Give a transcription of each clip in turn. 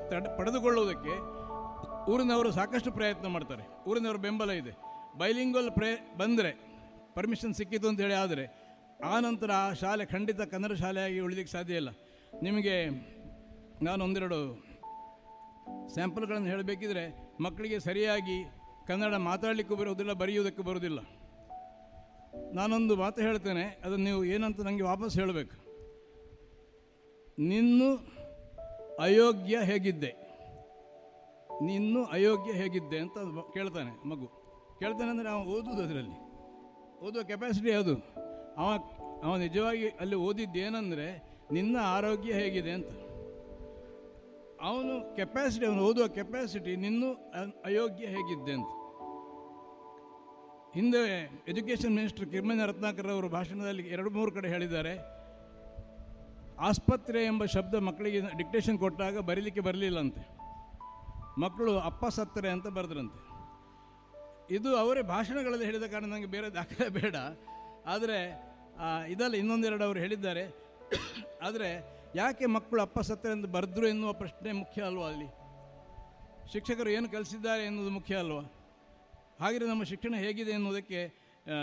ತಡ ಪಡೆದುಕೊಳ್ಳುವುದಕ್ಕೆ ಊರಿನವರು ಸಾಕಷ್ಟು ಪ್ರಯತ್ನ ಮಾಡ್ತಾರೆ ಊರಿನವರ ಬೆಂಬಲ ಇದೆ ಬೈಲಿಂಗ್ವಲ್ ಪ್ರೇ ಬಂದರೆ ಪರ್ಮಿಷನ್ ಸಿಕ್ಕಿತು ಅಂತ ಹೇಳಿ ಆದರೆ ಆ ನಂತರ ಆ ಶಾಲೆ ಖಂಡಿತ ಕನ್ನಡ ಶಾಲೆಯಾಗಿ ಉಳಿಲಿಕ್ಕೆ ಸಾಧ್ಯ ಇಲ್ಲ ನಿಮಗೆ ನಾನು ಒಂದೆರಡು ಸ್ಯಾಂಪಲ್ಗಳನ್ನು ಹೇಳಬೇಕಿದ್ರೆ ಮಕ್ಕಳಿಗೆ ಸರಿಯಾಗಿ ಕನ್ನಡ ಮಾತಾಡಲಿಕ್ಕೂ ಬರುವುದಿಲ್ಲ ಬರೆಯುವುದಕ್ಕೂ ಬರುವುದಿಲ್ಲ ನಾನೊಂದು ಮಾತು ಹೇಳ್ತೇನೆ ಅದನ್ನು ನೀವು ಏನಂತ ನನಗೆ ವಾಪಸ್ ಹೇಳಬೇಕು ನಿನ್ನು ಅಯೋಗ್ಯ ಹೇಗಿದ್ದೆ ನಿನ್ನು ಅಯೋಗ್ಯ ಹೇಗಿದ್ದೆ ಅಂತ ಅದು ಮ- ಕೇಳ್ತಾನೆ ಮಗು ಕೇಳ್ತಾನೆ ಅಂದರೆ ಅವನು ಓದುವುದು ಅದರಲ್ಲಿ ಓದುವ ಕೆಪಾಸಿಟಿ ಅದು ಅವ ಅವ ನಿಜವಾಗಿ ಅಲ್ಲಿ ಓದಿದ್ದೇನೆಂದರೆ ನಿನ್ನ ಆರೋಗ್ಯ ಹೇಗಿದೆ ಅಂತ ಅವನು ಕೆಪಾಸಿಟಿ ಅವನು ಓದುವ ಕೆಪಾಸಿಟಿ ನಿನ್ನೂ ಅ- ಅಯೋಗ್ಯ ಹೇಗಿದ್ದೆ ಅಂತ ಹಿಂದೆ ಎಜುಕೇಷನ್ ಮಿನಿಸ್ಟರ್ ಕಿಮ್ಮನೆ ರತ್ನಾಕರ್ ಅವರು ಭಾಷಣದಲ್ಲಿ ಎರಡು ಮೂರು ಕಡೆ ಹೇಳಿದ್ದಾರೆ ಆಸ್ಪತ್ರೆ ಎಂಬ ಶಬ್ದ ಮಕ್ಕಳಿಗೆ ಡಿಕ್ಟೇಷನ್ ಕೊಟ್ಟಾಗ ಬರೀಲಿಕ್ಕೆ ಬರಲಿಲ್ಲಂತೆ ಮಕ್ಕಳು ಅಪ್ಪ ಸತ್ತರೆ ಅಂತ ಬರೆದ್ರಂತೆ ಇದು ಅವರೇ ಭಾಷಣಗಳಲ್ಲಿ ಹೇಳಿದ ಕಾರಣ ನನಗೆ ಬೇರೆ ದಾಖಲೆ ಬೇಡ ಆದರೆ ಆ, ಇದಲ್ಲ ಇನ್ನೊಂದೆರಡು ಅವರು ಹೇಳಿದ್ದಾರೆ ಆದರೆ ಯಾಕೆ ಮಕ್ಕಳು ಅಪ್ಪ ಸತ್ತರೆ ಅಂತ ಬರೆದ್ರು ಎನ್ನುವ ಪ್ರಶ್ನೆ ಮುಖ್ಯ ಅಲ್ವಾ ಅಲ್ಲಿ ಶಿಕ್ಷಕರು ಏನು ಕಲಿಸಿದ್ದಾರೆ ಎನ್ನುವುದು ಮುಖ್ಯ ಅಲ್ವಾ ಹಾಗೆ ನಮ್ಮ ಶಿಕ್ಷಣ ಹೇಗಿದೆ ಎನ್ನುವುದಕ್ಕೆ ಆ,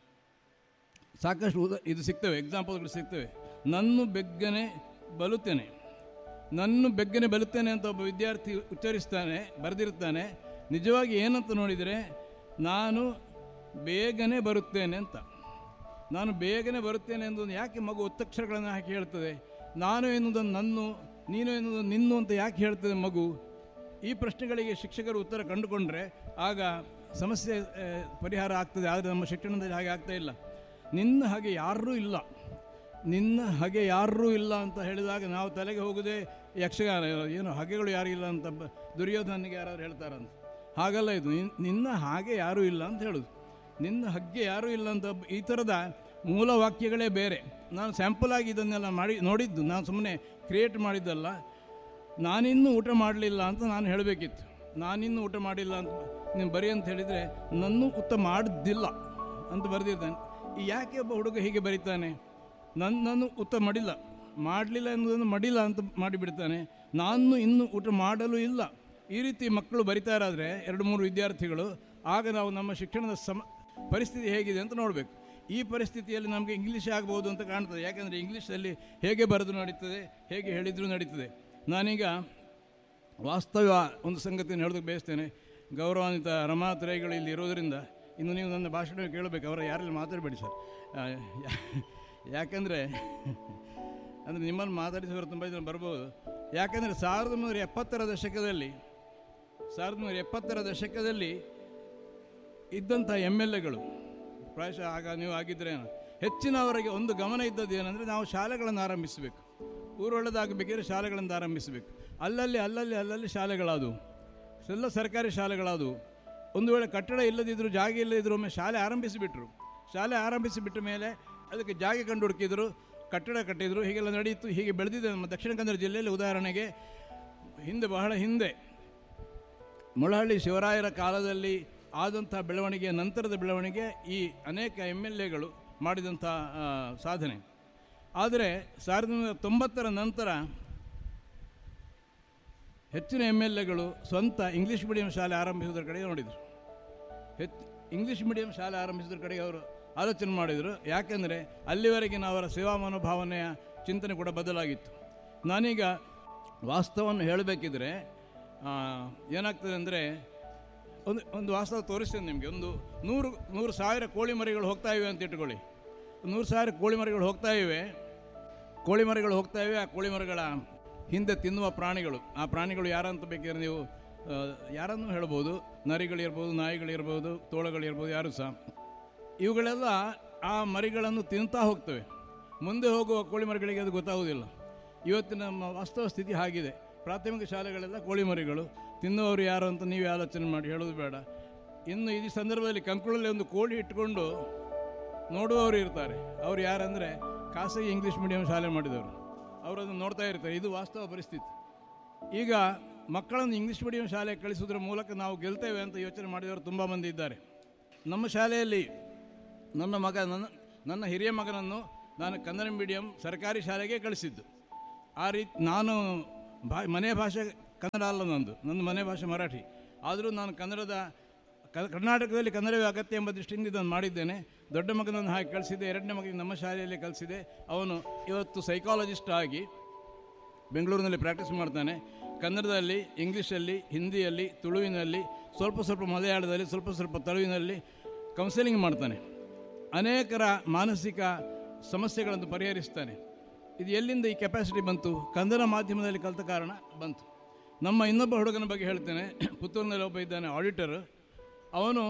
ಸಾಕಷ್ಟು ಉದ ಇದು ಸಿಗ್ತವೆ ಎಕ್ಸಾಂಪಲ್ಗಳು ಸಿಗ್ತವೆ ನನ್ನ ಬೆಕ್ಕನೆ ಬಲುತ್ತೇನೆ ನನ್ನ ಬೆಕ್ಕನೆ ಬಲುತ್ತೇನೆ ಅಂತ ಒಬ್ಬ ವಿದ್ಯಾರ್ಥಿ ಉಚ್ಚರಿಸ್ತಾನೆ ಬರೆದಿರ್ತಾನೆ ನಿಜವಾಗಿ ಏನಂತ ನೋಡಿದರೆ ನಾನು ಬೇಗನೆ ಬರುತ್ತೇನೆ ಅಂತ ನಾನು ಬೇಗನೆ ಬರುತ್ತೇನೆ ಎಂದು ಯಾಕೆ ಮಗು ಒತ್ತಕ್ಷರಗಳನ್ನು ಹಾಕಿ ಹೇಳ್ತದೆ ನಾನು ಎನ್ನುವುದನ್ನು ನನ್ನು ನೀನು ಎನ್ನುವುದನ್ನು ನಿನ್ನು ಅಂತ ಯಾಕೆ ಹೇಳ್ತದೆ ಮಗು ಈ ಪ್ರಶ್ನೆಗಳಿಗೆ ಶಿಕ್ಷಕರು ಉತ್ತರ ಕಂಡುಕೊಂಡ್ರೆ ಆಗ ಸಮಸ್ಯೆ ಆ, ಪರಿಹಾರ ಆಗ್ತದೆ ಆದರೆ ನಮ್ಮ ಶಿಕ್ಷಣದಲ್ಲಿ ಹಾಗೆ ಆಗ್ತಾ ಇಲ್ಲ ನಿನ್ನ ಹಾಗೆ ಯಾರೂ ಇಲ್ಲ ನಿನ್ನ ಹಾಗೆ ಯಾರೂ ಇಲ್ಲ ಅಂತ ಹೇಳಿದಾಗ ನಾವು ತಲೆಗೆ ಹೋಗೋದೇ ಯಕ್ಷಗಾನ ಏನು ಹಾಗೆಗಳು ಯಾರೂ ಇಲ್ಲ ಅಂತ ಬ- ದುರ್ಯೋಧನಿಗೆ ಯಾರಾದ್ರು ಹೇಳ್ತಾರಂತ ಹಾಗಲ್ಲ ಇದು ನಿನ್- ನಿನ್ನ ಹಾಗೆ ಯಾರೂ ಇಲ್ಲ ಅಂತ ಹೇಳೋದು ನಿನ್ನ ಹಗ್ಗೆ ಯಾರೂ ಇಲ್ಲ ಅಂತ ಬ- ಈ ಥರದ ಮೂಲ ವಾಕ್ಯಗಳೇ ಬೇರೆ ನಾನು ಸ್ಯಾಂಪಲ್ ಆಗಿ ಇದನ್ನೆಲ್ಲ ಮಾಡಿ ನೋಡಿದ್ದು ನಾನು ಸುಮ್ಮನೆ ಕ್ರಿಯೇಟ್ ಮಾಡಿದ್ದಲ್ಲ ನಾನಿನ್ನೂ ಊಟ ಮಾಡಲಿಲ್ಲ ಅಂತ ನಾನು ಹೇಳಬೇಕಿತ್ತು ನಾನಿನ್ನೂ ಊಟ ಮಾಡಿಲ್ಲ ಅಂತ ನೀವು ಬರಿ ಅಂತ ಹೇಳಿದರೆ ನನ್ನೂ ಊಟ ಮಾಡಿದ್ದಿಲ್ಲ ಅಂತ ಬರೆದಿದ್ದಾನೆ ಈ ಯಾಕೆ ಒಬ್ಬ ಹುಡುಗ ಹೀಗೆ ಬರೀತಾನೆ ನನ್ನನ್ನು ಊಟ ಮಾಡಿಲ್ಲ ಮಾಡಲಿಲ್ಲ ಎನ್ನುವುದನ್ನು ಮಾಡಿಲ್ಲ ಅಂತ ಮಾಡಿಬಿಡ್ತಾನೆ ನಾನು ಇನ್ನೂ ಊಟ ಮಾಡಲು ಇಲ್ಲ ಈ ರೀತಿ ಮಕ್ಕಳು ಬರಿತಾರಾದರೆ ಎರಡು ಮೂರು ವಿದ್ಯಾರ್ಥಿಗಳು ಆಗ ನಾವು ನಮ್ಮ ಶಿಕ್ಷಣದ ಸಮ ಪರಿಸ್ಥಿತಿ ಹೇಗಿದೆ ಅಂತ ನೋಡಬೇಕು ಈ ಪರಿಸ್ಥಿತಿಯಲ್ಲಿ ನಮಗೆ ಇಂಗ್ಲೀಷ್ ಆಗ್ಬೋದು ಅಂತ ಕಾಣ್ತದೆ ಯಾಕಂದರೆ ಇಂಗ್ಲೀಷಲ್ಲಿ ಹೇಗೆ ಬರೆದು ನಡೀತದೆ ಹೇಗೆ ಹೇಳಿದರೂ ನಡೀತದೆ ನಾನೀಗ ವಾಸ್ತವ ಒಂದು ಸಂಗತಿಯನ್ನು ಹೇಳೋದಕ್ಕೆ ಬಯಸ್ತೇನೆ ಗೌರವಾನ್ವಿತ ರಮಾ ತ್ರಯಗಳು ಇಲ್ಲಿ ಇರೋದರಿಂದ ಇನ್ನು ನೀವು ನನ್ನ ಭಾಷಣ ಕೇಳಬೇಕು ಅವರ ಯಾರಲ್ಲಿ ಮಾತಾಡಬೇಡಿ ಸರ್ ಆ, ಯಾ- ಯಾಕಂದರೆ ಅಂದರೆ ನಿಮ್ಮನ್ನು ಮಾತಾಡಿಸೋರು ತುಂಬ ಜನ ಬರ್ಬೋದು ಯಾಕಂದರೆ ಸಾವಿರದ ಒಂಬೈನೂರ ಎಪ್ಪತ್ತರ ದಶಕದಲ್ಲಿ ಸಾವಿರದ ಒಂಬೈನೂರ ಎಪ್ಪತ್ತರ ದಶಕದಲ್ಲಿ ಇದ್ದಂಥ ಎಮ್ ಎಲ್ ಎಗಳು ಪ್ರಾಯಶಃ ಆಗ ನೀವು ಆಗಿದ್ರೇನು ಹೆಚ್ಚಿನವರಿಗೆ ಒಂದು ಗಮನ ಇದ್ದದ್ದು ಏನಂದರೆ ನಾವು ಶಾಲೆಗಳನ್ನು ಆರಂಭಿಸಬೇಕು ಊರೊಳದಾಗಬೇಕಾದ್ರೆ ಶಾಲೆಗಳನ್ನು ಆರಂಭಿಸಬೇಕು ಅಲ್ಲಲ್ಲಿ ಅಲ್ಲಲ್ಲಿ ಅಲ್ಲಲ್ಲಿ ಶಾಲೆಗಳಾದವು ಎಲ್ಲ ಸರ್ಕಾರಿ ಶಾಲೆಗಳಾದವು ಒಂದು ವೇಳೆ ಕಟ್ಟಡ ಇಲ್ಲದಿದ್ದರೂ ಜಾಗ ಇಲ್ಲದಿದ್ದರೂ ಒಮ್ಮೆ ಶಾಲೆ ಆರಂಭಿಸಿಬಿಟ್ರು ಶಾಲೆ ಆರಂಭಿಸಿಬಿಟ್ಟ ಮೇಲೆ ಅದಕ್ಕೆ ಜಾಗ ಕಂಡು ಹುಡುಕಿದ್ರು ಕಟ್ಟಡ ಕಟ್ಟಿದ್ರು ಹೀಗೆಲ್ಲ ನಡೆಯಿತು ಹೀಗೆ ಬೆಳೆದಿದೆ ನಮ್ಮ ದಕ್ಷಿಣ ಕನ್ನಡ ಜಿಲ್ಲೆಯಲ್ಲಿ ಉದಾಹರಣೆಗೆ ಹಿಂದೆ ಬಹಳ ಹಿಂದೆ ಮೊಳಹಳ್ಳಿ ಶಿವರಾಯರ ಕಾಲದಲ್ಲಿ ಆದಂಥ ಬೆಳವಣಿಗೆಯ ನಂತರದ ಬೆಳವಣಿಗೆ ಈ ಅನೇಕ ಎಮ್ ಎಲ್ ಎಗಳು ಮಾಡಿದಂಥ ಆ, ಸಾಧನೆ ಆದರೆ ಸಾವಿರದ ಒಂಬೈನೂರ ತೊಂಬತ್ತರ ನಂತರ ಹೆಚ್ಚಿನ ಎಮ್ ಎಲ್ ಎಗಳು ಸ್ವಂತ ಇಂಗ್ಲೀಷ್ ಮೀಡಿಯಂ ಶಾಲೆ ಆರಂಭಿಸುವುದರ ಕಡೆಗೆ ನೋಡಿದರು ಹೆಚ್ಚು ಇಂಗ್ಲೀಷ್ ಮೀಡಿಯಂ ಶಾಲೆ ಆರಂಭಿಸಿದ್ರ ಕಡೆಗೆ ಅವರು ಆಲೋಚನೆ ಮಾಡಿದರು ಯಾಕೆಂದರೆ ಅಲ್ಲಿವರೆಗಿನ ಅವರ ಸೇವಾ ಮನೋಭಾವನೆಯ ಚಿಂತನೆ ಕೂಡ ಬದಲಾಗಿತ್ತು ನಾನೀಗ ವಾಸ್ತವವನ್ನು ಹೇಳಬೇಕಿದ್ರೆ ಆ, ಏನಾಗ್ತದೆ ಅಂದರೆ ಒಂದು ಒಂದು ವಾಸ್ತವ ತೋರಿಸ್ತೇನೆ ನಿಮಗೆ ಒಂದು ನೂರು ನೂರು ಸಾವಿರ ಕೋಳಿ ಮರಿಗಳು ಹೋಗ್ತಾ ಇವೆ ಅಂತ ಇಟ್ಕೊಳ್ಳಿ ನೂರು ಸಾವಿರ ಕೋಳಿ ಮರಿಗಳು ಹೋಗ್ತಾ ಇವೆ ಕೋಳಿ ಮರಿಗಳು ಹೋಗ್ತಾ ಇವೆ ಆ ಕೋಳಿ ಮರಿಗಳ ಹಿಂದೆ ತಿನ್ನುವ ಪ್ರಾಣಿಗಳು ಆ ಪ್ರಾಣಿಗಳು ಯಾರಂತ ಬೇಕಾದ್ರೆ ನೀವು ಆ, ಯಾರನ್ನು ಹೇಳ್ಬೋದು ನರಿಗಳಿರ್ಬೋದು ನಾಯಿಗಳಿರ್ಬೋದು ತೋಳಗಳಿರ್ಬೋದು ಯಾರು ಸಹ ಇವುಗಳೆಲ್ಲ ಆ ಮರಿಗಳನ್ನು ತಿಂತಾ ಹೋಗ್ತವೆ ಮುಂದೆ ಹೋಗುವ ಕೋಳಿ ಮರಿಗಳಿಗೆ ಅದು ಗೊತ್ತಾಗುವುದಿಲ್ಲ ಇವತ್ತಿನ ನಮ್ಮ ವಾಸ್ತವ ಸ್ಥಿತಿ ಹಾಗಿದೆ ಪ್ರಾಥಮಿಕ ಶಾಲೆಗಳೆಲ್ಲ ಕೋಳಿ ಮರಿಗಳು ತಿನ್ನುವವರು ಯಾರು ಅಂತ ನೀವೇ ಆಲೋಚನೆ ಮಾಡಿ ಹೇಳೋದು ಬೇಡ ಇನ್ನು ಈ ಸಂದರ್ಭದಲ್ಲಿ ಕಂಕುಳಲ್ಲಿ ಒಂದು ಕೋಳಿ ಇಟ್ಟುಕೊಂಡು ನೋಡುವವರು ಇರ್ತಾರೆ ಅವರು ಯಾರಂದರೆ ಖಾಸಗಿ ಇಂಗ್ಲೀಷ್ ಮೀಡಿಯಂ ಶಾಲೆ ಮಾಡಿದವರು ಅವರು ಅದನ್ನು ನೋಡ್ತಾ ಇರ್ತಾರೆ ಇದು ವಾಸ್ತವ ಪರಿಸ್ಥಿತಿ ಈಗ ಮಕ್ಕಳನ್ನು ಇಂಗ್ಲೀಷ್ ಮೀಡಿಯಂ ಶಾಲೆಗೆ ಕಳಿಸೋದ್ರ ಮೂಲಕ ನಾವು ಗೆಲ್ತೇವೆ ಅಂತ ಯೋಚನೆ ಮಾಡಿದವರು ತುಂಬ ಮಂದಿ ಇದ್ದಾರೆ ನಮ್ಮ ಶಾಲೆಯಲ್ಲಿ ನನ್ನ ಮಗ ನನ್ನ ನನ್ನ ಹಿರಿಯ ಮಗನನ್ನು ನಾನು ಕನ್ನಡ ಮೀಡಿಯಂ ಸರ್ಕಾರಿ ಶಾಲೆಗೆ ಕಳಿಸಿದ್ದು ಆ ರೀತಿ ನಾನು ಭಾ ಮನೆ ಭಾಷೆ ಕನ್ನಡ ಅಲ್ಲ ನಂದು ನನ್ನ ಮನೆ ಭಾಷೆ ಮರಾಠಿ ಆದರೂ ನಾನು ಕನ್ನಡದ ಕ- ಕರ್ನಾಟಕದಲ್ಲಿ ಕನ್ನಡವೇ ಅಗತ್ಯ ಎಂಬ ದೃಷ್ಟಿಯಿಂದ ಇದನ್ನು ಮಾಡಿದ್ದೇನೆ ದೊಡ್ಡ ಮಗನನ್ನು ಹಾಗೆ ಕಳಿಸಿದೆ ಎರಡನೇ ಮಗನಿಗೆ ನಮ್ಮ ಶಾಲೆಯಲ್ಲಿ ಕಲಿಸಿದೆ ಅವನು ಇವತ್ತು ಸೈಕಾಲಜಿಸ್ಟ್ ಆಗಿ ಬೆಂಗಳೂರಿನಲ್ಲಿ ಪ್ರಾಕ್ಟೀಸ್ ಮಾಡ್ತಾನೆ ಕನ್ನಡದಲ್ಲಿ ಇಂಗ್ಲೀಷಲ್ಲಿ ಹಿಂದಿಯಲ್ಲಿ ತುಳುವಿನಲ್ಲಿ ಸ್ವಲ್ಪ ಸ್ವಲ್ಪ ಮಲಯಾಳದಲ್ಲಿ ಸ್ವಲ್ಪ ಸ್ವಲ್ಪ ತುಳುವಿನಲ್ಲಿ ಕೌನ್ಸಿಲಿಂಗ್ ಮಾಡ್ತಾನೆ ಅನೇಕರ ಮಾನಸಿಕ ಸಮಸ್ಯೆಗಳನ್ನು ಪರಿಹರಿಸ್ತಾನೆ ಇದು ಎಲ್ಲಿಂದ ಈ ಕೆಪಾಸಿಟಿ ಬಂತು ಕನ್ನಡ ಮಾಧ್ಯಮದಲ್ಲಿ ಕಲಿತ ಕಾರಣ ಬಂತು ನಮ್ಮ ಇನ್ನೊಬ್ಬ ಹುಡುಗನ ಬಗ್ಗೆ ಹೇಳ್ತೇನೆ ಪುತ್ತೂರಿನಲ್ಲಿ ಒಬ್ಬ ಇದ್ದಾನೆ ಆಡಿಟರ್ ಅವನು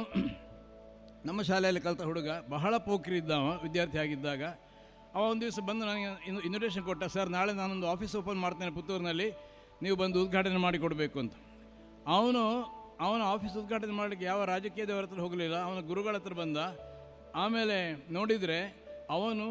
ನಮ್ಮ ಶಾಲೆಯಲ್ಲಿ ಕಲಿತ ಹುಡುಗ ಬಹಳ ಪೋಖ್ರಿ ಇದ್ದ ಅವ ವಿದ್ಯಾರ್ಥಿ ಆಗಿದ್ದಾಗ ಅವ ಒಂದು ದಿವಸ ಬಂದು ನನಗೆ ಇನ್ನು ಇನ್ವಿಟೇಷನ್ ಕೊಟ್ಟ ಸರ್ ನಾಳೆ ನಾನೊಂದು ಆಫೀಸ್ ಓಪನ್ ಮಾಡ್ತೇನೆ ಪುತ್ತೂರಿನಲ್ಲಿ ನೀವು ಬಂದು ಉದ್ಘಾಟನೆ ಮಾಡಿ ಕೊಡಬೇಕು ಅಂತ ಅವನು ಅವನ ಆಫೀಸ್ ಉದ್ಘಾಟನೆ ಮಾಡಲಿಕ್ಕೆ ಯಾವ ರಾಜಕೀಯದವರ ಹತ್ರ ಹೋಗಲಿಲ್ಲ ಅವನ ಗುರುಗಳ ಹತ್ರ ಬಂದ ಆಮೇಲೆ ನೋಡಿದರೆ ಅವನು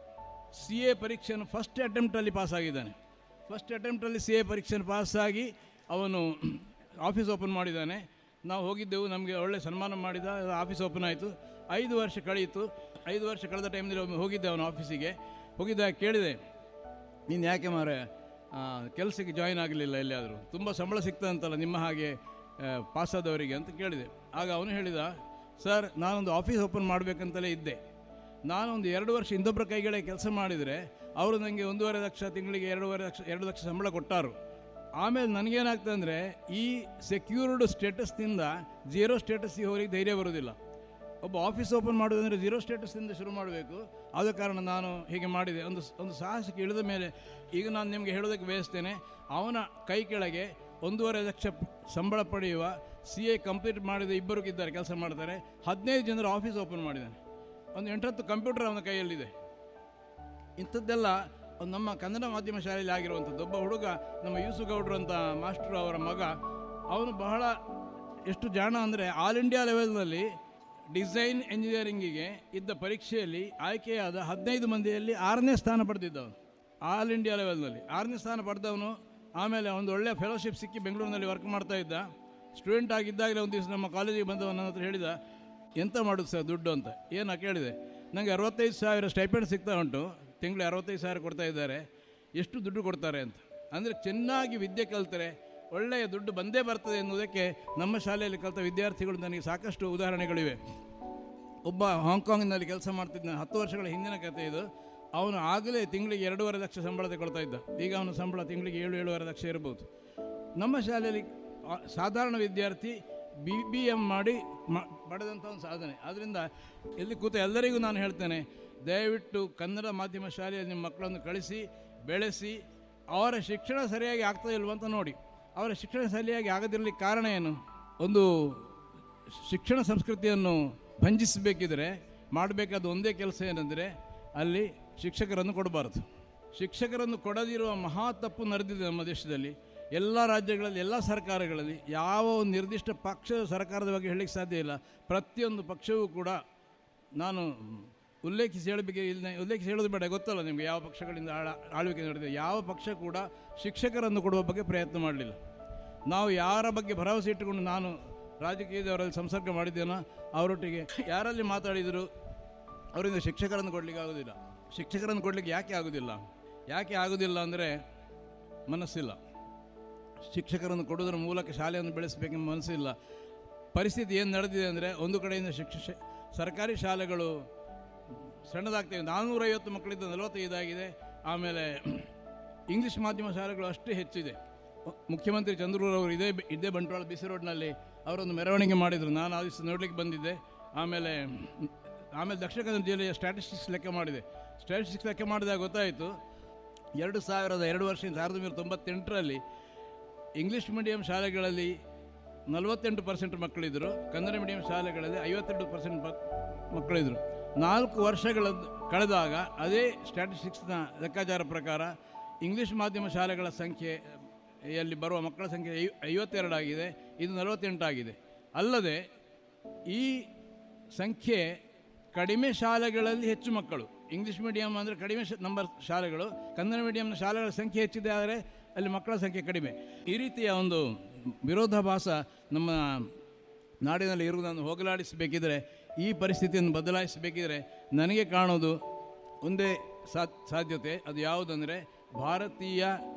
ಸಿ ಎ ಪರೀಕ್ಷೆಯನ್ನು ಫಸ್ಟ್ ಅಟೆಂಪ್ಟಲ್ಲಿ ಪಾಸಾಗಿದ್ದಾನೆ ಫಸ್ಟ್ ಅಟೆಂಪ್ಟಲ್ಲಿ ಸಿ ಎ ಪರೀಕ್ಷೆಯನ್ನು ಪಾಸಾಗಿ ಅವನು ಆಫೀಸ್ ಓಪನ್ ಮಾಡಿದ್ದಾನೆ ನಾವು ಹೋಗಿದ್ದೆವು ನಮಗೆ ಒಳ್ಳೆ ಸನ್ಮಾನ ಮಾಡಿದ ಆಫೀಸ್ ಓಪನ್ ಆಯಿತು ಐದು ವರ್ಷ ಕಳೆಯಿತು ಐದು ವರ್ಷ ಕಳೆದ ಟೈಮ್ನಲ್ಲಿ ಒಮ್ಮೆ ಹೋಗಿದ್ದೆ ಅವನ ಆಫೀಸಿಗೆ ಹೋಗಿದ್ದಾಗ ಕೇಳಿದೆ ನೀನು ಯಾಕೆ ಮಾರೆ ಕೆಲಸಕ್ಕೆ ಜಾಯಿನ್ ಆಗಲಿಲ್ಲ ಎಲ್ಲಿಯಾದರೂ ತುಂಬ ಸಂಬಳ ಸಿಗ್ತದಂತಲ್ಲ ನಿಮ್ಮ ಹಾಗೆ ಆ, ಪಾಸಾದವರಿಗೆ ಅಂತ ಕೇಳಿದೆ ಆಗ ಅವನು ಹೇಳಿದ ಸರ್ ನಾನೊಂದು ಆಫೀಸ್ ಓಪನ್ ಮಾಡಬೇಕಂತಲೇ ಇದ್ದೆ ನಾನೊಂದು ಎರಡು ವರ್ಷ ಇನ್ನೊಬ್ಬರ ಕೈಗಳೇ ಕೆಲಸ ಮಾಡಿದರೆ ಅವರು ನನಗೆ ಒಂದೂವರೆ ಲಕ್ಷ ತಿಂಗಳಿಗೆ ಎರಡೂವರೆ ಲಕ್ಷ ಎರಡು ಲಕ್ಷ ಸಂಬಳ ಕೊಟ್ಟಾರು ಆಮೇಲೆ ನನಗೇನಾಗ್ತದೆ ಅಂದರೆ ಈ ಸೆಕ್ಯೂರ್ಡ್ ಸ್ಟೇಟಸ್ನಿಂದ ಜೀರೋ ಸ್ಟೇಟಸ್ಸಿಗೆ ಹೋಗಿ ಧೈರ್ಯ ಬರೋದಿಲ್ಲ ಒಬ್ಬ ಆಫೀಸ್ ಓಪನ್ ಮಾಡೋದಂದರೆ ಜೀರೋ ಸ್ಟೇಟಸ್ನಿಂದ ಶುರು ಮಾಡಬೇಕು ಆದ ಕಾರಣ ನಾನು ಹೀಗೆ ಮಾಡಿದೆ ಒಂದು ಒಂದು ಸಾಹಸಕ್ಕೆ ಇಳಿದ ಮೇಲೆ ಈಗ ನಾನು ನಿಮಗೆ ಹೇಳೋದಕ್ಕೆ ಬಯಸ್ತೇನೆ ಅವನ ಕೈ ಕೆಳಗೆ ಒಂದೂವರೆ ಲಕ್ಷ ಪ್- ಸಂಬಳ ಪಡೆಯುವ ಸಿ ಎ ಕಂಪ್ಲೀಟ್ ಮಾಡಿದ ಇಬ್ಬರು ಇದ್ದಾರೆ ಕೆಲಸ ಮಾಡ್ತಾರೆ ಹದಿನೈದು ಜನರ ಆಫೀಸ್ ಓಪನ್ ಮಾಡಿದ್ದಾನೆ ಒಂದು ಎಂಟತ್ತು ಕಂಪ್ಯೂಟರ್ ಅವನ ಕೈಯಲ್ಲಿದೆ ಇಂಥದ್ದೆಲ್ಲ ಒಂದು ನಮ್ಮ ಕನ್ನಡ ಮಾಧ್ಯಮ ಶಾಲೆಯಲ್ಲಿ ಆಗಿರುವಂಥದ್ದು ಒಬ್ಬ ಹುಡುಗ ನಮ್ಮ ಯೂಸು ಗೌಡ್ರು ಅಂತ ಮಾಸ್ಟರ್ ಅವರ ಮಗ ಅವನು ಬಹಳ ಎಷ್ಟು ಜಾಣ ಅಂದರೆ ಆಲ್ ಇಂಡಿಯಾ ಲೆವೆಲ್ನಲ್ಲಿ ಡಿಸೈನ್ ಎಂಜಿನಿಯರಿಂಗಿಗೆ ಇದ್ದ ಪರೀಕ್ಷೆಯಲ್ಲಿ ಆಯ್ಕೆಯಾದ ಹದಿನೈದು ಮಂದಿಯಲ್ಲಿ ಆರನೇ ಸ್ಥಾನ ಪಡೆದಿದ್ದವನು ಆಲ್ ಇಂಡಿಯಾ ಲೆವೆಲ್ನಲ್ಲಿ ಆರನೇ ಸ್ಥಾನ ಪಡೆದವನು ಆಮೇಲೆ ಒಂದು ಒಳ್ಳೆಯ ಫೆಲೋಶಿಪ್ ಸಿಕ್ಕಿ ಬೆಂಗಳೂರಿನಲ್ಲಿ ವರ್ಕ್ ಮಾಡ್ತಾ ಇದ್ದ ಸ್ಟೂಡೆಂಟ್ ಆಗಿದ್ದಾಗಲೇ ಒಂದು ದಿವಸ ನಮ್ಮ ಕಾಲೇಜಿಗೆ ಬಂದವ ನನ್ನ ಹತ್ರ ಹೇಳಿದ ಎಂತ ಮಾಡೋದು ಸರ್ ದುಡ್ಡು ಅಂತ ಏನು ಕೇಳಿದೆ ನನಗೆ ಅರವತ್ತೈದು ಸಾವಿರ ಸ್ಟೈಪೆಂಡ್ ಸಿಗ್ತಾ ಉಂಟು ತಿಂಗಳು ಅರವತ್ತೈದು ಸಾವಿರ ಕೊಡ್ತಾ ಇದ್ದಾರೆ ಎಷ್ಟು ದುಡ್ಡು ಕೊಡ್ತಾರೆ ಅಂತ ಅಂದರೆ ಚೆನ್ನಾಗಿ ವಿದ್ಯೆ ಕಲಿತರೆ ಒಳ್ಳೆಯ ದುಡ್ಡು ಬಂದೇ ಬರ್ತದೆ ಎನ್ನುವುದಕ್ಕೆ ನಮ್ಮ ಶಾಲೆಯಲ್ಲಿ ಕಲಿತ ವಿದ್ಯಾರ್ಥಿಗಳು ನನಗೆ ಸಾಕಷ್ಟು ಉದಾಹರಣೆಗಳಿವೆ ಒಬ್ಬ ಹಾಂಗ್ಕಾಂಗ್ನಲ್ಲಿ ಕೆಲಸ ಮಾಡ್ತಿದ್ದ ಹತ್ತು ವರ್ಷಗಳ ಹಿಂದಿನ ಕಥೆ ಇದು ಅವನು ಆಗಲೇ ತಿಂಗಳಿಗೆ ಎರಡೂವರೆ ಲಕ್ಷ ಸಂಬಳ ತಗೊಳ್ತಾ ಇದ್ದ ಈಗ ಅವನ ಸಂಬಳ ತಿಂಗಳಿಗೆ ಏಳು ಏಳುವರೆ ಲಕ್ಷ ಇರ್ಬೋದು ನಮ್ಮ ಶಾಲೆಯಲ್ಲಿ ಆ, ಸಾಧಾರಣ ವಿದ್ಯಾರ್ಥಿ ಬಿ ಬಿ ಎಮ್ ಮಾಡಿ ಮ ಪಡೆದಂಥ ಒಂದು ಸಾಧನೆ ಆದ್ದರಿಂದ ಇಲ್ಲಿ ಕೂತ ಎಲ್ಲರಿಗೂ ನಾನು ಹೇಳ್ತೇನೆ ದಯವಿಟ್ಟು ಕನ್ನಡ ಮಾಧ್ಯಮ ಶಾಲೆಯಲ್ಲಿ ನಿಮ್ಮ ಮಕ್ಕಳನ್ನು ಕಳಿಸಿ ಬೆಳೆಸಿ ಅವರ ಶಿಕ್ಷಣ ಸರಿಯಾಗಿ ಆಗ್ತಾ ಇಲ್ವ ಅಂತ ನೋಡಿ ಅವರ ಶಿಕ್ಷಣ ಸರಿಯಾಗಿ ಆಗದಿರಲಿಕ್ಕೆ ಕಾರಣ ಏನು ಒಂದು ಶಿಕ್ಷಣ ಸಂಸ್ಕೃತಿಯನ್ನು ಭಂಜಿಸಬೇಕಿದ್ರೆ ಮಾಡಬೇಕಾದ ಒಂದೇ ಕೆಲಸ ಏನಂದರೆ ಅಲ್ಲಿ ಶಿಕ್ಷಕರನ್ನು ಕೊಡಬಾರದು ಶಿಕ್ಷಕರನ್ನು ಕೊಡದಿರುವ ಮಹಾ ತಪ್ಪು ನಡೆದಿದೆ ನಮ್ಮ ದೇಶದಲ್ಲಿ ಎಲ್ಲ ರಾಜ್ಯಗಳಲ್ಲಿ ಎಲ್ಲ ಸರ್ಕಾರಗಳಲ್ಲಿ ಯಾವ ಒಂದು ನಿರ್ದಿಷ್ಟ ಪಕ್ಷದ ಸರ್ಕಾರದ ಬಗ್ಗೆ ಹೇಳಲಿಕ್ಕೆ ಸಾಧ್ಯ ಇಲ್ಲ ಪ್ರತಿಯೊಂದು ಪಕ್ಷವೂ ಕೂಡ ನಾನು ಉಲ್ಲೇಖಿಸಿ ಹೇಳಬೇಕು ಇಲ್ಲ ಉಲ್ಲೇಖಿಸಿ ಹೇಳೋದು ಬೇಡ ಗೊತ್ತಲ್ಲ ನಿಮಗೆ ಯಾವ ಪಕ್ಷಗಳಿಂದ ಆಳ ಆಳ್ವಿಕೆ ನಡೆದಿದೆ ಯಾವ ಪಕ್ಷ ಕೂಡ ಶಿಕ್ಷಕರನ್ನು ಕೊಡುವ ಬಗ್ಗೆ ಪ್ರಯತ್ನ ಮಾಡಲಿಲ್ಲ ನಾವು ಯಾರ ಬಗ್ಗೆ ಭರವಸೆ ಇಟ್ಟುಕೊಂಡು ನಾನು ರಾಜಕೀಯದವರಲ್ಲಿ ಸಂಸರ್ಗ ಮಾಡಿದ್ದೇನೋ ಅವರೊಟ್ಟಿಗೆ ಯಾರಲ್ಲಿ ಮಾತಾಡಿದರು ಅವರಿಂದ ಶಿಕ್ಷಕರನ್ನು ಕೊಡಲಿಕ್ಕೆ ಆಗೋದಿಲ್ಲ ಶಿಕ್ಷಕರನ್ನು ಕೊಡಲಿಕ್ಕೆ ಯಾಕೆ ಆಗೋದಿಲ್ಲ ಯಾಕೆ ಆಗೋದಿಲ್ಲ ಅಂದರೆ ಮನಸ್ಸಿಲ್ಲ ಶಿಕ್ಷಕರನ್ನು ಕೊಡುವುದರ ಮೂಲಕ ಶಾಲೆಯನ್ನು ಬೆಳೆಸಬೇಕೆಂಬ ಮನಸ್ಸಿಲ್ಲ ಪರಿಸ್ಥಿತಿ ಏನು ನಡೆದಿದೆ ಅಂದರೆ ಒಂದು ಕಡೆಯಿಂದ ಶಿಕ್ಷ ಶ- ಸರ್ಕಾರಿ ಶಾಲೆಗಳು ಸಣ್ಣದಾಗ್ತವೆ ನಾನ್ನೂರೈವತ್ತು ಮಕ್ಕಳಿದ್ದ ನಲವತ್ತೈದಾಗಿದೆ ಆಮೇಲೆ ಇಂಗ್ಲೀಷ್ ಮಾಧ್ಯಮ ಶಾಲೆಗಳು ಅಷ್ಟೇ ಹೆಚ್ಚಿದೆ ಮುಖ್ಯಮಂತ್ರಿ ಚಂದ್ರೂರವರು ಇದೇ ಇದೇ ಬಂಟ್ವಾಳ ಬಿಸಿ ರೋಡ್ನಲ್ಲಿ ಅವರೊಂದು ಮೆರವಣಿಗೆ ಮಾಡಿದರು ನಾನು ಆ ದಿವಸ ನೋಡಲಿಕ್ಕೆ ಬಂದಿದ್ದೆ ಆಮೇಲೆ ಆಮೇಲೆ ದಕ್ಷಿಣ ಕನ್ನಡ ಜಿಲ್ಲೆಯ ಸ್ಟ್ಯಾಟಿಸ್ಟಿಕ್ಸ್ ಲೆಕ್ಕ ಮಾಡಿದೆ ಸ್ಟ್ಯಾಟಿಸ್ಟಿಕ್ಸ್ ಲೆಕ್ಕ ಮಾಡಿದಾಗ ಗೊತ್ತಾಯಿತು ಎರಡು ಸಾವಿರದ ಎರಡು ವರ್ಷದಿಂದ ಸಾವಿರದ ಒಂಬೈನೂರ ತೊಂಬತ್ತೆಂಟರಲ್ಲಿ ಇಂಗ್ಲೀಷ್ ಮೀಡಿಯಂ ಶಾಲೆಗಳಲ್ಲಿ ನಲವತ್ತೆಂಟು ಪರ್ಸೆಂಟ್ ಮಕ್ಕಳಿದ್ದರು ಕನ್ನಡ ಮೀಡಿಯಂ ಶಾಲೆಗಳಲ್ಲಿ ಐವತ್ತೆಂಟು ಪರ್ಸೆಂಟ್ ಮಕ್ಕಳಿದ್ದರು ನಾಲ್ಕು ವರ್ಷಗಳ ಕಳೆದಾಗ ಅದೇ ಸ್ಟ್ಯಾಟಿಸ್ಟಿಕ್ಸ್ನ ಲೆಕ್ಕಾಚಾರ ಪ್ರಕಾರ ಇಂಗ್ಲೀಷ್ ಮಾಧ್ಯಮ ಶಾಲೆಗಳ ಸಂಖ್ಯೆಯಲ್ಲಿ ಬರುವ ಮಕ್ಕಳ ಸಂಖ್ಯೆ ಐ ಐವತ್ತೆರಡಾಗಿದೆ ಇದು ನಲವತ್ತೆಂಟಾಗಿದೆ ಅಲ್ಲದೆ ಈ ಸಂಖ್ಯೆ ಕಡಿಮೆ ಶಾಲೆಗಳಲ್ಲಿ ಹೆಚ್ಚು ಮಕ್ಕಳು ಇಂಗ್ಲೀಷ್ ಮೀಡಿಯಂ ಅಂದರೆ ಕಡಿಮೆ ಶ- ನಂಬರ್ ಶಾಲೆಗಳು ಕನ್ನಡ ಮೀಡಿಯಂನ ಶಾಲೆಗಳ ಸಂಖ್ಯೆ ಹೆಚ್ಚಿದೆ ಆದರೆ ಅಲ್ಲಿ ಮಕ್ಕಳ ಸಂಖ್ಯೆ ಕಡಿಮೆ ಈ ರೀತಿಯ ಒಂದು ವಿರೋಧಾಭಾಸ ನಮ್ಮ ನಾಡಿನಲ್ಲಿ ಇರುವುದನ್ನು ಹೋಗಲಾಡಿಸಬೇಕಿದ್ರೆ ಈ ಪರಿಸ್ಥಿತಿಯನ್ನು ಬದಲಾಯಿಸಬೇಕಿದ್ರೆ ನನಗೆ ಕಾಣೋದು ಒಂದೇ ಸಾ ಸಾಧ್ಯತೆ ಅದು ಯಾವುದಂದರೆ ಭಾರತೀಯ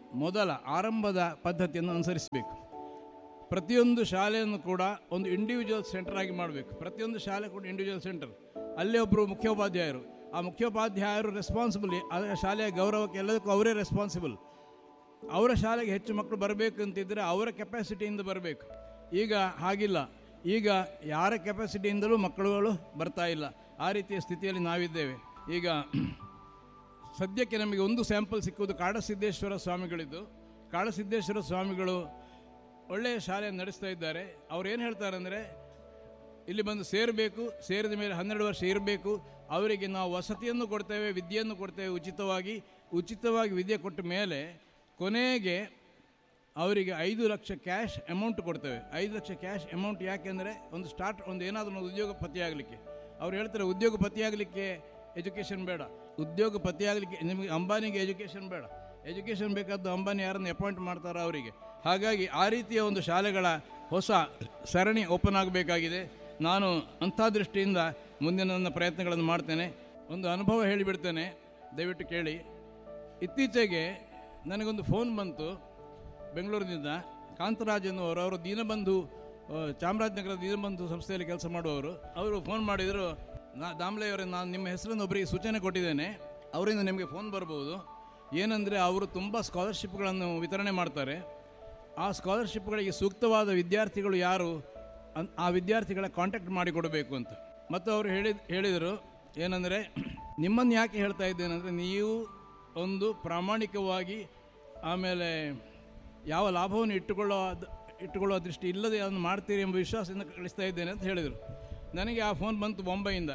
ಮೊದಲ ಆರಂಭದ ಪದ್ಧತಿಯನ್ನು ಅನುಸರಿಸಬೇಕು ಪ್ರತಿಯೊಂದು ಶಾಲೆಯನ್ನು ಕೂಡ ಒಂದು ಇಂಡಿವಿಜುವಲ್ ಸೆಂಟರ್ ಆಗಿ ಮಾಡಬೇಕು ಪ್ರತಿಯೊಂದು ಶಾಲೆ ಕೂಡ ಇಂಡಿವಿಜುವಲ್ ಸೆಂಟರ್ ಅಲ್ಲೇ ಒಬ್ಬರು ಮುಖ್ಯೋಪಾಧ್ಯಾಯರು ಆ ಮುಖ್ಯೋಪಾಧ್ಯಾಯರು ರೆಸ್ಪಾನ್ಸಿಬಲ್ ಅದರ ಶಾಲೆಯ ಗೌರವಕ್ಕೆ ಎಲ್ಲದಕ್ಕೂ ಅವರೇ ರೆಸ್ಪಾನ್ಸಿಬಲ್ ಅವರ ಶಾಲೆಗೆ ಹೆಚ್ಚು ಮಕ್ಕಳು ಬರಬೇಕು ಅಂತಿದ್ದರೆ ಅವರ ಕೆಪಾಸಿಟಿಯಿಂದ ಬರಬೇಕು ಈಗ ಹಾಗಿಲ್ಲ ಈಗ ಯಾರ ಕೆಪಾಸಿಟಿಯಿಂದಲೂ ಮಕ್ಕಳುಗಳು ಬರ್ತಾ ಇಲ್ಲ ಆ ರೀತಿಯ ಸ್ಥಿತಿಯಲ್ಲಿ ನಾವಿದ್ದೇವೆ ಈಗ ಸದ್ಯಕ್ಕೆ ನಮಗೆ ಒಂದು ಸ್ಯಾಂಪಲ್ ಸಿಕ್ಕುವುದು ಕಾಡಸಿದ್ದೇಶ್ವರ ಸ್ವಾಮಿಗಳಿದ್ದು ಕಾಡಸಿದ್ದೇಶ್ವರ ಸ್ವಾಮಿಗಳು ಒಳ್ಳೆಯ ಶಾಲೆಯನ್ನು ನಡೆಸ್ತಾ ಇದ್ದಾರೆ ಅವ್ರು ಏನು ಹೇಳ್ತಾರೆ ಅಂದರೆ ಇಲ್ಲಿ ಬಂದು ಸೇರಬೇಕು ಸೇರಿದ ಮೇಲೆ ಹನ್ನೆರಡು ವರ್ಷ ಇರಬೇಕು ಅವರಿಗೆ ನಾವು ವಸತಿಯನ್ನು ಕೊಡ್ತೇವೆ ವಿದ್ಯೆಯನ್ನು ಕೊಡ್ತೇವೆ ಉಚಿತವಾಗಿ ಉಚಿತವಾಗಿ ವಿದ್ಯೆ ಕೊಟ್ಟ ಮೇಲೆ ಕೊನೆಗೆ ಅವರಿಗೆ ಐದು ಲಕ್ಷ ಕ್ಯಾಶ್ ಅಮೌಂಟ್ ಕೊಡ್ತೇವೆ ಐದು ಲಕ್ಷ ಕ್ಯಾಶ್ ಅಮೌಂಟ್ ಯಾಕೆಂದರೆ ಒಂದು ಸ್ಟಾರ್ಟ್ ಒಂದು ಏನಾದರೂ ಒಂದು ಉದ್ಯೋಗ ಪತಿಯಾಗಲಿಕ್ಕೆ ಅವ್ರು ಹೇಳ್ತಾರೆ ಉದ್ಯೋಗ ಪತಿಯಾಗಲಿಕ್ಕೆ ಎಜುಕೇಷನ್ ಬೇಡ ಉದ್ಯೋಗ ಪತಿಯಾಗಲಿಕ್ಕೆ ನಿಮಗೆ ಅಂಬಾನಿಗೆ ಎಜುಕೇಷನ್ ಬೇಡ ಎಜುಕೇಷನ್ ಬೇಕಾದ್ದು ಅಂಬಾನಿ ಯಾರನ್ನು ಅಪಾಯಿಂಟ್ ಮಾಡ್ತಾರೋ ಅವರಿಗೆ ಹಾಗಾಗಿ ಆ ರೀತಿಯ ಒಂದು ಶಾಲೆಗಳ ಹೊಸ ಸರಣಿ ಓಪನ್ ಆಗಬೇಕಾಗಿದೆ ನಾನು ಅಂಥ ದೃಷ್ಟಿಯಿಂದ ಮುಂದಿನ ನನ್ನ ಪ್ರಯತ್ನಗಳನ್ನು ಮಾಡ್ತೇನೆ ಒಂದು ಅನುಭವ ಹೇಳಿಬಿಡ್ತೇನೆ ದಯವಿಟ್ಟು ಕೇಳಿ ಇತ್ತೀಚೆಗೆ ನನಗೊಂದು ಫೋನ್ ಬಂತು ಬೆಂಗಳೂರಿನಿಂದ ಕಾಂತರಾಜ್ ಎನ್ನುವರು ಅವರು ದೀನಬಂಧು ಆ, ಚಾಮರಾಜನಗರದ ದೀನಬಂಧು ಸಂಸ್ಥೆಯಲ್ಲಿ ಕೆಲಸ ಮಾಡುವವರು ಅವರು ಫೋನ್ ಮಾಡಿದರು ನಾ ದಾಮ್ಲೆಯವರೇ ನಾನು ನಿಮ್ಮ ಹೆಸರನ್ನು ಒಬ್ಬರಿಗೆ ಸೂಚನೆ ಕೊಟ್ಟಿದ್ದೇನೆ ಅವರಿಂದ ನಿಮಗೆ ಫೋನ್ ಬರ್ಬೋದು ಏನಂದರೆ ಅವರು ತುಂಬ ಸ್ಕಾಲರ್ಶಿಪ್ಗಳನ್ನು ವಿತರಣೆ ಮಾಡ್ತಾರೆ ಆ ಸ್ಕಾಲರ್ಶಿಪ್ಗಳಿಗೆ ಸೂಕ್ತವಾದ ವಿದ್ಯಾರ್ಥಿಗಳು ಯಾರು ಅನ್- ಆ ವಿದ್ಯಾರ್ಥಿಗಳ ಕಾಂಟ್ಯಾಕ್ಟ್ ಮಾಡಿ ಕೊಡಬೇಕು ಅಂತ ಮತ್ತು ಅವರು ಹೇಳಿ ಹೇಳಿದರು ಏನಂದರೆ ನಿಮ್ಮನ್ನು ಯಾಕೆ ಹೇಳ್ತಾ ಇದ್ದೇನೆಂದರೆ ನೀವು ಒಂದು ಪ್ರಾಮಾಣಿಕವಾಗಿ ಆಮೇಲೆ ಯಾವ ಲಾಭವನ್ನು ಇಟ್ಟುಕೊಳ್ಳೋ ಇಟ್ಟುಕೊಳ್ಳುವ ದೃಷ್ಟಿ ಇಲ್ಲದೆ ಅದನ್ನು ಮಾಡ್ತೀರಿ ಎಂಬ ವಿಶ್ವಾಸದಿಂದ ಕಳಿಸ್ತಾ ಇದ್ದೇನೆ ಅಂತ ಹೇಳಿದರು ನನಗೆ ಆ ಫೋನ್ ಬಂತು ಬೊಂಬೈಯಿಂದ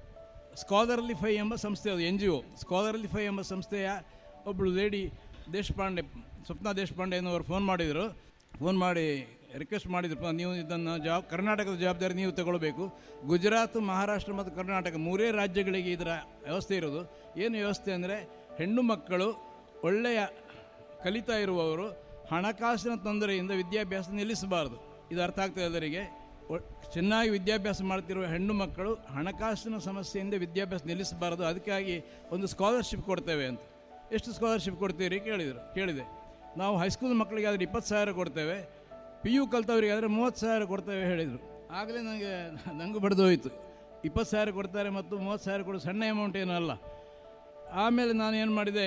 ಸ್ಕಾಲರ್ಲಿ ಫೈ ಎಂಬ ಸಂಸ್ಥೆ ಅದು ಎನ್ ಜಿ ಒ ಸ್ಕಾಲರ್ಲಿ ಫೈ ಎಂಬ ಸಂಸ್ಥೆಯ ಒಬ್ಬಳು ಲೇಡಿ ದೇಶಪಾಂಡೆ ಸ್ವಪ್ನ ದೇಶಪಾಂಡೆ ಎನ್ನುವರು ಫೋನ್ ಮಾಡಿದರು ಫೋನ್ ಮಾಡಿ ರಿಕ್ವೆಸ್ಟ್ ಮಾಡಿದ್ರು ನೀವು ಇದನ್ನು ಜವಾಬ್ ಕರ್ನಾಟಕದ ಜವಾಬ್ದಾರಿ ನೀವು ತಗೊಳ್ಬೇಕು ಗುಜರಾತ್ ಮಹಾರಾಷ್ಟ್ರ ಮತ್ತು ಕರ್ನಾಟಕ ಮೂರೇ ರಾಜ್ಯಗಳಿಗೆ ಇದರ ವ್ಯವಸ್ಥೆ ಇರೋದು ಏನು ವ್ಯವಸ್ಥೆ ಅಂದರೆ ಹೆಣ್ಣು ಮಕ್ಕಳು ಒಳ್ಳೆಯ ಕಲಿತಾ ಇರುವವರು ಹಣಕಾಸಿನ ತೊಂದರೆಯಿಂದ ವಿದ್ಯಾಭ್ಯಾಸ ನಿಲ್ಲಿಸಬಾರದು ಇದು ಅರ್ಥ ಆಗ್ತದೆ ಎಲ್ಲರಿಗೆ ಒ- ಚೆನ್ನಾಗಿ ವಿದ್ಯಾಭ್ಯಾಸ ಮಾಡ್ತಿರುವ ಹೆಣ್ಣು ಮಕ್ಕಳು ಹಣಕಾಸಿನ ಸಮಸ್ಯೆಯಿಂದ ವಿದ್ಯಾಭ್ಯಾಸ ನಿಲ್ಲಿಸಬಾರದು ಅದಕ್ಕಾಗಿ ಒಂದು ಸ್ಕಾಲರ್ಶಿಪ್ ಕೊಡ್ತೇವೆ ಅಂತ ಎಷ್ಟು ಸ್ಕಾಲರ್ಶಿಪ್ ಕೊಡ್ತೀರಿ ಕೇಳಿದರು ಕೇಳಿದೆ ನಾವು ಹೈಸ್ಕೂಲ್ ಮಕ್ಕಳಿಗೆ ಆದರೆ ಇಪ್ಪತ್ತು ಸಾವಿರ ಕೊಡ್ತೇವೆ ಪಿ ಯು ಕಲ್ತವರಿಗೆ ಆದರೆ ಮೂವತ್ತು ಸಾವಿರ ಕೊಡ್ತೇವೆ ಹೇಳಿದರು ಆಗಲೇ ನನಗೆ ನನಗೂ ಬಡ್ದು ಹೋಯಿತು ಇಪ್ಪತ್ತು ಸಾವಿರ ಕೊಡ್ತಾರೆ ಮತ್ತು ಮೂವತ್ತು ಸಾವಿರ ಕೊಡು ಸಣ್ಣ ಅಮೌಂಟ್ ಏನೂ ಅಲ್ಲ ಆಮೇಲೆ ನಾನು ಏನು ಮಾಡಿದೆ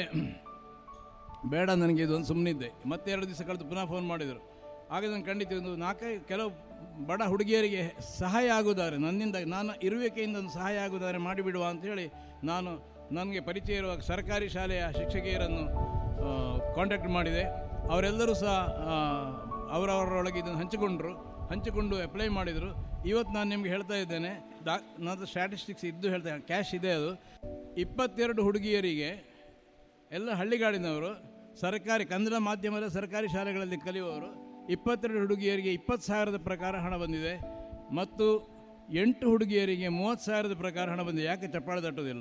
ಬೇಡ ನನಗೆ ಇದೊಂದು ಸುಮ್ಮನಿದ್ದೆ ಮತ್ತೆ ಎರಡು ದಿವಸ ಕಳೆದು ಪುನಃ ಫೋನ್ ಮಾಡಿದರು ಆಗ ನಾನು ಖಂಡಿತ ಒಂದು ನಾಲ್ಕೈದು ಕೆಲವು ಬಡ ಹುಡುಗಿಯರಿಗೆ ಸಹಾಯ ಆಗುವುದಾರೆ ನನ್ನಿಂದ ನಾನು ಇರುವಿಕೆಯಿಂದ ಒಂದು ಸಹಾಯ ಆಗುವುದಾರೆ ಮಾಡಿಬಿಡುವ ಅಂತೇಳಿ ನಾನು ನನಗೆ ಪರಿಚಯ ಇರುವ ಸರ್ಕಾರಿ ಶಾಲೆಯ ಶಿಕ್ಷಕಿಯರನ್ನು ಕಾಂಟ್ಯಾಕ್ಟ್ ಮಾಡಿದೆ ಅವರೆಲ್ಲರೂ ಸಹ ಆ, ಅವರವರೊಳಗೆ ಇದನ್ನು ಹಂಚಿಕೊಂಡರು ಹಂಚಿಕೊಂಡು ಅಪ್ಲೈ ಮಾಡಿದರು ಇವತ್ತು ನಾನು ನಿಮಗೆ ಹೇಳ್ತಾ ಇದ್ದೇನೆ ಡಾ ನಾನು ಸ್ಟ್ಯಾಟಿಸ್ಟಿಕ್ಸ್ ಇದ್ದು ಹೇಳ್ತೇನೆ ಕ್ಯಾಶ್ ಇದೆ ಅದು ಇಪ್ಪತ್ತೆರಡು ಹುಡುಗಿಯರಿಗೆ ಎಲ್ಲ ಹಳ್ಳಿಗಾಡಿನವರು ಸರ್ಕಾರಿ ಕನ್ನಡ ಮಾಧ್ಯಮದ ಸರ್ಕಾರಿ ಶಾಲೆಗಳಲ್ಲಿ ಕಲಿಯುವವರು ಇಪ್ಪತ್ತೆರಡು ಹುಡುಗಿಯರಿಗೆ ಇಪ್ಪತ್ತು ಸಾವಿರದ ಪ್ರಕಾರ ಹಣ ಬಂದಿದೆ ಮತ್ತು ಎಂಟು ಹುಡುಗಿಯರಿಗೆ ಮೂವತ್ತು ಸಾವಿರದ ಪ್ರಕಾರ ಹಣ ಬಂದಿದೆ ಯಾಕೆ ಚಪ್ಪಾಳೆ ತಟ್ಟೋದಿಲ್ಲ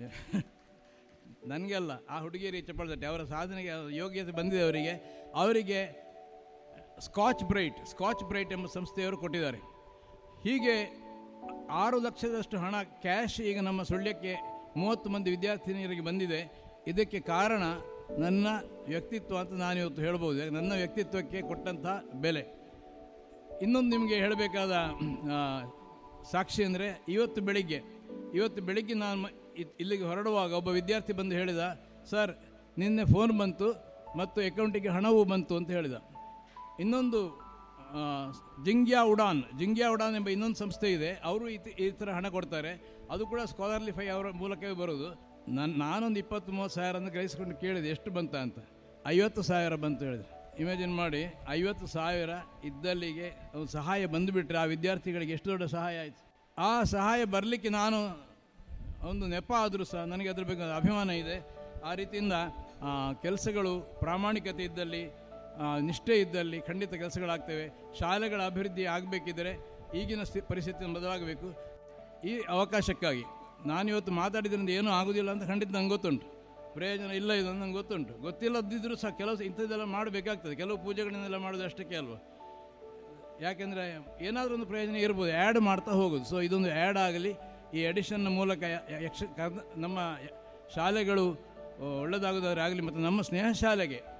ನನಗೆಲ್ಲ ಆ ಹುಡುಗಿಯರಿಗೆ ಚಪ್ಪಾಳೆ ತಟ್ಟೆ ಅವರ ಸಾಧನೆಗೆ ಯೋಗ್ಯತೆ ಬಂದಿದೆ ಅವರಿಗೆ ಅವರಿಗೆ ಸ್ಕಾಚ್ ಬ್ರೈಟ್ ಸ್ಕಾಚ್ ಬ್ರೈಟ್ ಎಂಬ ಸಂಸ್ಥೆಯವರು ಕೊಟ್ಟಿದ್ದಾರೆ ಹೀಗೆ ಆರು ಲಕ್ಷದಷ್ಟು ಹಣ ಕ್ಯಾಶ್ ಈಗ ನಮ್ಮ ಸುಳ್ಯಕ್ಕೆ ಮೂವತ್ತು ಮಂದಿ ವಿದ್ಯಾರ್ಥಿನಿಯರಿಗೆ ಬಂದಿದೆ ಇದಕ್ಕೆ ಕಾರಣ ನನ್ನ ವ್ಯಕ್ತಿತ್ವ ಅಂತ ನಾನು ಇವತ್ತು ಹೇಳ್ಬೋದು ಯಾಕೆ ನನ್ನ ವ್ಯಕ್ತಿತ್ವಕ್ಕೆ ಕೊಟ್ಟಂಥ ಬೆಲೆ ಇನ್ನೊಂದು ನಿಮಗೆ ಹೇಳಬೇಕಾದ ಆ, ಸಾಕ್ಷಿ ಅಂದರೆ ಇವತ್ತು ಬೆಳಿಗ್ಗೆ ಇವತ್ತು ಬೆಳಿಗ್ಗೆ ನಾನು ಮ- ಇ- ಇಲ್ಲಿಗೆ ಹೊರಡುವಾಗ ಒಬ್ಬ ವಿದ್ಯಾರ್ಥಿ ಬಂದು ಹೇಳಿದ ಸರ್ ನಿನ್ನೆ ಫೋನ್ ಬಂತು ಮತ್ತು ಅಕೌಂಟಿಗೆ ಹಣವೂ ಬಂತು ಅಂತ ಹೇಳಿದ ಇನ್ನೊಂದು ಆ, ಜಿಂಗ್ಯಾ ಉಡಾನ್ ಜಿಂಗ್ಯಾ ಉಡಾನ್ ಎಂಬ ಇನ್ನೊಂದು ಸಂಸ್ಥೆ ಇದೆ ಅವರು ಈ ತಿ- ಈ ಥರ ಹಣ ಕೊಡ್ತಾರೆ ಅದು ಕೂಡ ಸ್ಕಾಲರ್ಲಿ ಫೈ ಅವರ ಮೂಲಕವೇ ಬರೋದು ನಾನು ನಾನೊಂದು ಇಪ್ಪತ್ತು ಮೂವತ್ತು ಸಾವಿರನ ಗ್ರಹಿಸ್ಕೊಂಡು ಕೇಳಿದೆ ಎಷ್ಟು ಬಂತ ಅಂತ ಐವತ್ತು ಸಾವಿರ ಬಂತು ಹೇಳಿದೆ ಇಮ್ಯಾಜಿನ್ ಮಾಡಿ ಐವತ್ತು ಸಾವಿರ ಇದ್ದಲ್ಲಿಗೆ ಒಂದು ಸಹಾಯ ಬಂದುಬಿಟ್ರೆ ಆ ವಿದ್ಯಾರ್ಥಿಗಳಿಗೆ ಎಷ್ಟು ದೊಡ್ಡ ಸಹಾಯ ಆಯಿತು ಆ ಸಹಾಯ ಬರಲಿಕ್ಕೆ ನಾನು ಒಂದು ನೆಪ ಆದರೂ ಸಹ ನನಗೆ ಅದ್ರ ಬಗ್ಗೆ ಅಭಿಮಾನ ಇದೆ ಆ ರೀತಿಯಿಂದ ಆ, ಕೆಲಸಗಳು ಪ್ರಾಮಾಣಿಕತೆ ಇದ್ದಲ್ಲಿ ಆ, ನಿಷ್ಠೆ ಇದ್ದಲ್ಲಿ ಖಂಡಿತ ಕೆಲಸಗಳಾಗ್ತವೆ ಶಾಲೆಗಳ ಅಭಿವೃದ್ಧಿ ಆಗಬೇಕಿದ್ದರೆ ಈಗಿನ ಸ್ಥಿ ಪರಿಸ್ಥಿತಿ ಬದಲಾಗಬೇಕು ಈ ಅವಕಾಶಕ್ಕಾಗಿ ನಾನಿವತ್ತು ಮಾತಾಡಿದ್ರಿಂದ ಏನೂ ಆಗೋದಿಲ್ಲ ಅಂತ ಖಂಡಿತ ನಂಗೆ ಗೊತ್ತುಂಟು ಪ್ರಯೋಜನ ಇಲ್ಲ ಇದು ನಂಗೆ ಗೊತ್ತುಂಟು ಗೊತ್ತಿಲ್ಲದಿದ್ದರೂ ಸಹ ಕೆಲವು ಇಂಥದ್ದೆಲ್ಲ ಮಾಡಬೇಕಾಗ್ತದೆ ಕೆಲವು ಪೂಜೆಗಳನ್ನೆಲ್ಲ ಮಾಡೋದು ಅಷ್ಟಕ್ಕೆ ಅಲ್ವಾ ಯಾಕೆಂದರೆ ಏನಾದರೂ ಒಂದು ಪ್ರಯೋಜನ ಇರ್ಬೋದು ಆ್ಯಡ್ ಮಾಡ್ತಾ ಹೋಗೋದು ಸೊ ಇದೊಂದು ಆ್ಯಡ್ ಆಗಲಿ ಈ ಎಡಿಷನ್ನ ಮೂಲಕ ಯ- ಯ- ಯಕ್ಷ ಕರ್ನ ನಮ್ಮ ಯ- ಶಾಲೆಗಳು ಒಳ್ಳೆಯದಾಗೋದಾದ್ರೆ ಆಗಲಿ ಮತ್ತು ನಮ್ಮ ಸ್ನೇಹ ಶಾಲೆಗೆ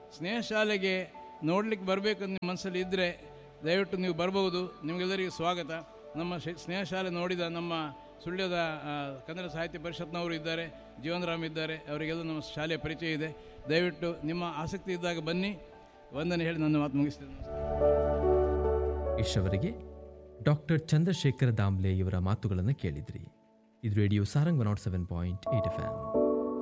ಸ್ನೇಹ ಶಾಲೆಗೆ ನೋಡ್ಲಿಕ್ಕೆ ಬರಬೇಕು ನಿಮ್ಮ ಮನಸ್ಸಲ್ಲಿ ಇದ್ದರೆ ದಯವಿಟ್ಟು ನೀವು ಬರ್ಬೋದು ನಿಮಗೆಲ್ಲರಿಗೂ ಸ್ವಾಗತ ನಮ್ಮ ಶಿ- ಸ್ನೇಹ ಶಾಲೆ ನೋಡಿದ ನಮ್ಮ ಸುಳ್ಯದ ಆ, ಕನ್ನಡ ಸಾಹಿತ್ಯ ಪರಿಷತ್ನವರು ಇದ್ದಾರೆ ಜೀವನರಾಮ್ ಇದ್ದಾರೆ ಅವರಿಗೆಲ್ಲ ನಮ್ಮ ಶಾಲೆಯ ಪರಿಚಯ ಇದೆ ದಯವಿಟ್ಟು ನಿಮ್ಮ ಆಸಕ್ತಿ ಇದ್ದಾಗ ಬನ್ನಿ ವಂದನೆ ಹೇಳಿ ನನ್ನ ಮಾತು ಮುಗಿಸ್ತೇನೆ ನಮಸ್ಕಾರ ಇಷ್ಟವರೆಗೆ ಡಾಕ್ಟರ್ ಚಂದ್ರಶೇಖರ ದಾಮ್ಲೆ ಇವರ ಮಾತುಗಳನ್ನು ಕೇಳಿದ್ರಿ ಇದು radio Sarang one nought seven point eight F M